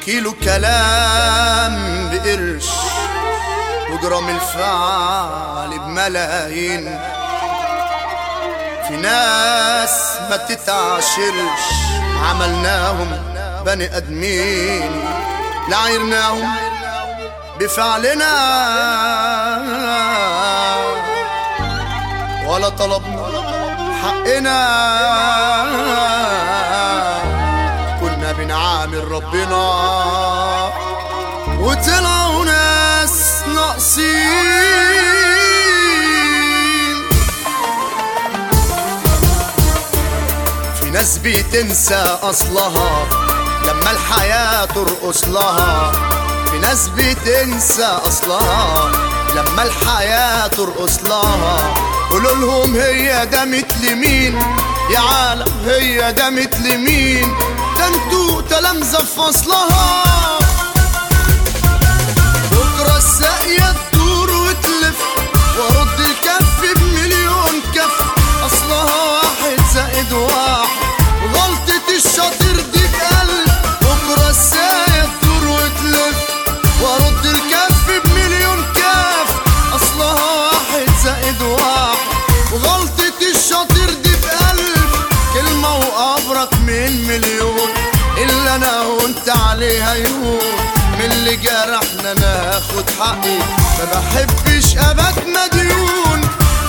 كيلو كلام بقرش وجرام الفعل بملايين في ناس ما تتعاشرش عملناهم بني ادمين لعيرناهم بفعلنا ولا طلبنا حقنا كنا بنعامل ربنا وطلعوا ناس ناقصين في ناس بتنسى اصلها لما الحياة ترقص لها في ناس بتنسى اصلها لما الحياة ترقص لها قولوا لهم هي ده مثل مين يا عالم هي ده مثل مين ده انتوا تلامذة في فصلها بكرة الساقية تدور وتلف وارد الكف بمليون كف اصلها واحد زائد واحد غلطة الشاطر دي بقلب بكرة الساقية تدور وتلف وارد الكف بمليون كف اصلها واحد زائد واحد وغلطة الشاطر دي بقلب كلمة وأبرك من مليون اللي انا وانت عليها يهون من اللي جرحنا ناخد حقي ما بحبش ابد مديون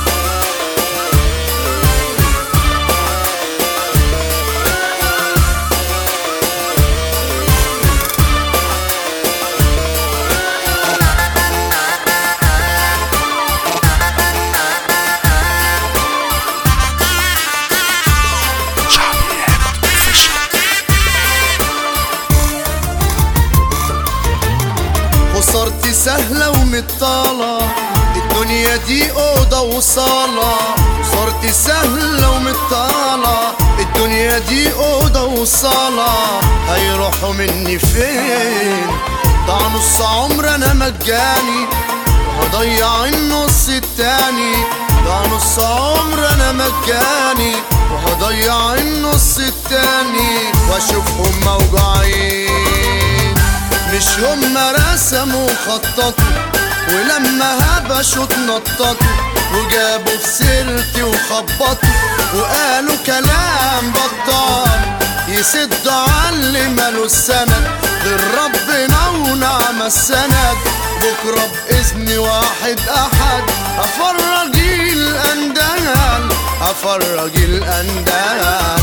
خسارتي سهلة ومطالة الدنيا دي أوضة وصالة خسارتي سهلة ومطالة الدنيا دي أوضة وصالة هيروحوا مني فين ضاع نص عمر أنا مجاني وهضيع النص التاني ضاع نص عمر أنا مجاني وهضيع النص التاني وأشوفهم موجوعين مش هما رسموا خططوا ولما هبشوا اتنططوا وجابوا في سيرتي وخبطوا وقالوا كلام بطال يسد على اللي ماله السند غير ربنا ونعم السند بكرة بإذن واحد أحد أفرج الأندال أفرج الأندال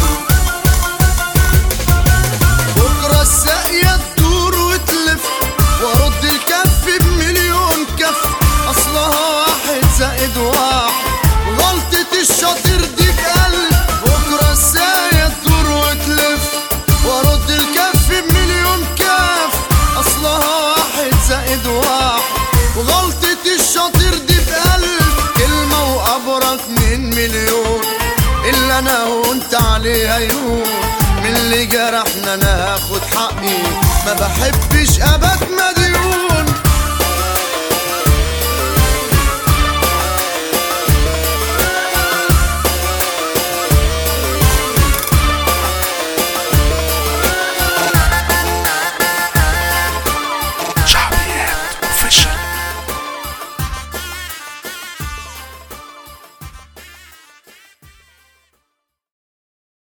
بكرة الساقية تدور وتلف وارد الكف بمليون كف اصلها واحد زائد واحد غلطة الشاطر دي بقلب بكرة الساقية تدور وتلف وارد الكف بمليون كف اصلها واحد زائد واحد وغلطة الشاطر دي بقلب كلمة وابرك من مليون اللي انا وانت عليها يوم من اللي جرحنا ناخد حقي ما بحبش ابد مديون